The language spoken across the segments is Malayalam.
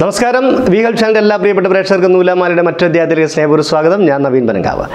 നമസ്കാരം വി ഹെൽപ്പ് ചാനലിൻ്റെ എല്ലാ പ്രിയപ്പെട്ട പ്രേക്ഷകർക്കും നൂലാമാലയുടെ മറ്റു അധ്യായത്തിലേക്ക് സ്നേഹപൂർവ്വ സ്വാഗതം ഞാൻ നവീൻ പനങ്കാവ്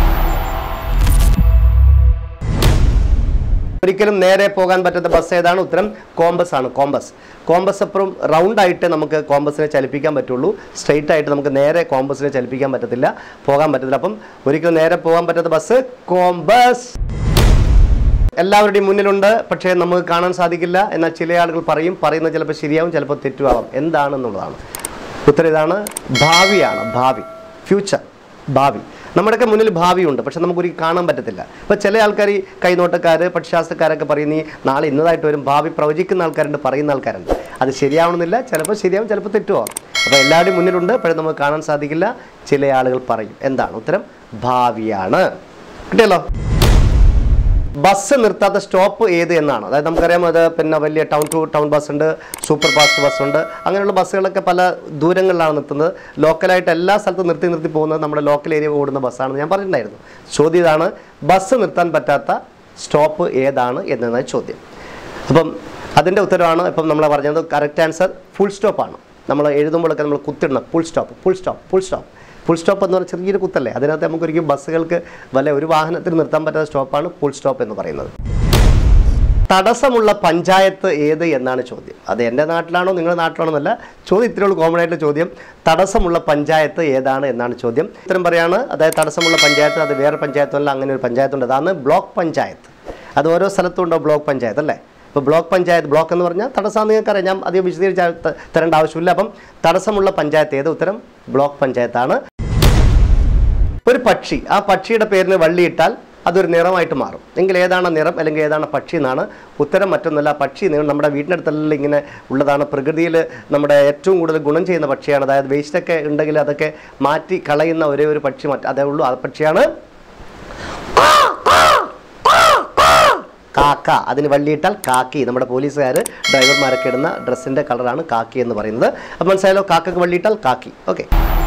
ഒരിക്കലും നേരെ പോകാൻ പറ്റാത്ത ബസ് ഏതാണ് ഉത്തരം കോമ്പസ് ആണ് കോമ്പസ് കോമ്പസ് അപ്പുറം റൗണ്ട് ആയിട്ട് നമുക്ക് കോമ്പസിനെ ചലിപ്പിക്കാൻ പറ്റുള്ളൂ സ്ട്രെയിറ്റ് ആയിട്ട് നമുക്ക് നേരെ കോമ്പസിനെ ചലിപ്പിക്കാൻ പറ്റത്തില്ല പോകാൻ പറ്റത്തില്ല അപ്പം ഒരിക്കലും നേരെ പോകാൻ പറ്റാത്ത ബസ് കോമ്പസ് എല്ലാവരുടെയും മുന്നിലുണ്ട് പക്ഷേ നമുക്ക് കാണാൻ സാധിക്കില്ല എന്നാൽ ചില ആളുകൾ പറയും പറയുന്നത് ചിലപ്പോൾ ശരിയാവും ചിലപ്പോൾ തെറ്റുമാവാം എന്താണെന്നുള്ളതാണ് ഉത്തരം ഇതാണ് ഭാവിയാണ് ഭാവി ഫ്യൂച്ചർ ഭാവി നമ്മുടെയൊക്കെ മുന്നിൽ ഭാവിയുണ്ട് പക്ഷെ നമുക്കൊരു കാണാൻ പറ്റത്തില്ല ഇപ്പോൾ ചില ആൾക്കാർ ഈ കൈനോട്ടക്കാർ പക്ഷിശാസ്ത്രക്കാരൊക്കെ പറയും നീ നാളെ ഇന്നതായിട്ട് വരും ഭാവി പ്രവചിക്കുന്ന ആൾക്കാരുണ്ട് പറയുന്ന ആൾക്കാരുണ്ട് അത് ശരിയാവണമെന്നില്ല ചിലപ്പോൾ ശരിയാവും ചിലപ്പോൾ തെറ്റുമാവും അപ്പോൾ എല്ലാവരുടെയും മുന്നിലുണ്ട് പക്ഷേ നമുക്ക് കാണാൻ സാധിക്കില്ല ചില ആളുകൾ പറയും എന്താണ് ഉത്തരം ഭാവിയാണ് കിട്ടിയല്ലോ ബസ് നിർത്താത്ത സ്റ്റോപ്പ് ഏത് എന്നാണ് അതായത് നമുക്കറിയാം അത് പിന്നെ വലിയ ടൗൺ ടു ടൗൺ ബസ് ഉണ്ട് സൂപ്പർ ഫാസ്റ്റ് ബസ് ഉണ്ട് അങ്ങനെയുള്ള ബസ്സുകളൊക്കെ പല ദൂരങ്ങളിലാണ് നിർത്തുന്നത് ലോക്കലായിട്ട് എല്ലാ സ്ഥലത്തും നിർത്തി നിർത്തി പോകുന്നത് നമ്മുടെ ലോക്കൽ ഏരിയ ഓടുന്ന ബസ്സാണെന്ന് ഞാൻ പറഞ്ഞിട്ടുണ്ടായിരുന്നു ചോദ്യം ഇതാണ് ബസ് നിർത്താൻ പറ്റാത്ത സ്റ്റോപ്പ് ഏതാണ് എന്നതാണ് ചോദ്യം അപ്പം അതിൻ്റെ ഉത്തരവാണ് ഇപ്പം നമ്മൾ പറഞ്ഞത് കറക്റ്റ് ആൻസർ ഫുൾ സ്റ്റോപ്പാണ് നമ്മൾ എഴുതുമ്പോഴൊക്കെ നമ്മൾ കുത്തിടണം full stop full stop full stop full stop എന്ന് പറഞ്ഞാൽ ചെറിയൊരു കുത്തല്ലേ അതിനകത്ത് നമുക്ക് ഒരിക്കലും ബസ്സുകൾക്ക് വല്ല ഒരു വാഹനത്തിന് നിർത്താൻ പറ്റാത്ത സ്റ്റോപ്പാണ് ഫുൾ സ്റ്റോപ്പ് എന്ന് പറയുന്നത് തടസ്സമുള്ള പഞ്ചായത്ത് ഏത് എന്നാണ് ചോദ്യം അത് എൻ്റെ നാട്ടിലാണോ നിങ്ങളുടെ നാട്ടിലാണോ എന്നല്ല ചോദ്യം ഇത്രയുള്ള കോമൺ ആയിട്ട് ചോദ്യം തടസ്സമുള്ള പഞ്ചായത്ത് ഏതാണ് എന്നാണ് ചോദ്യം ഇത്തരം പറയാണ് അതായത് തടസ്സമുള്ള പഞ്ചായത്ത് അത് വേറെ പഞ്ചായത്തല്ല അങ്ങനെ ഒരു പഞ്ചായത്തുണ്ട് അതാണ് ബ്ലോക്ക് പഞ്ചായത്ത് അത് ഓരോ സ്ഥലത്തും ഉണ്ടോ ബ്ലോക്ക് പഞ്ചായത്ത് അല്ലേ ഇപ്പോൾ ബ്ലോക്ക് പഞ്ചായത്ത് ബ്ലോക്ക് എന്ന് പറഞ്ഞാൽ തടസ്സം നിങ്ങൾക്കറിയാം ഞാൻ അധികം വിശദീകരിച്ച് ത- തരേണ്ട ആവശ്യമില്ല അപ്പം തടസ്സമുള്ള പഞ്ചായത്ത് ഏത് ഉത്തരം ബ്ലോക്ക് പഞ്ചായത്താണ് ഒരു പക്ഷി ആ പക്ഷിയുടെ പേരിന് വള്ളിയിട്ടാൽ അതൊരു നിറമായിട്ട് മാറും എങ്കിൽ ഏതാണ് നിറം അല്ലെങ്കിൽ ഏതാണ് പക്ഷി എന്നാണ് ഉത്തരം മറ്റൊന്നല്ല പക്ഷി നിങ്ങൾ നമ്മുടെ വീടിനടുത്തെല്ലാം ഇങ്ങനെ ഉള്ളതാണ് പ്രകൃതിയിൽ നമ്മുടെ ഏറ്റവും കൂടുതൽ ഗുണം ചെയ്യുന്ന പക്ഷിയാണ് അതായത് വേസ്റ്റൊക്കെ ഉണ്ടെങ്കിൽ അതൊക്കെ മാറ്റി കളയുന്ന ഒരേ ഒരു പക്ഷി മറ്റ് അതേ ഉള്ളൂ ആ പക്ഷിയാണ് കാക്ക അതിന് വള്ളിയിട്ടാൽ കാക്കി നമ്മുടെ പോലീസുകാർ ഡ്രൈവർമാരൊക്കെ ഇടുന്ന ഡ്രസ്സിൻ്റെ കളറാണ് കാക്കി എന്ന് പറയുന്നത് അപ്പം മനസ്സിലായാലോ കാക്കക്ക് വള്ളിയിട്ടാൽ കാക്കി ഓക്കെ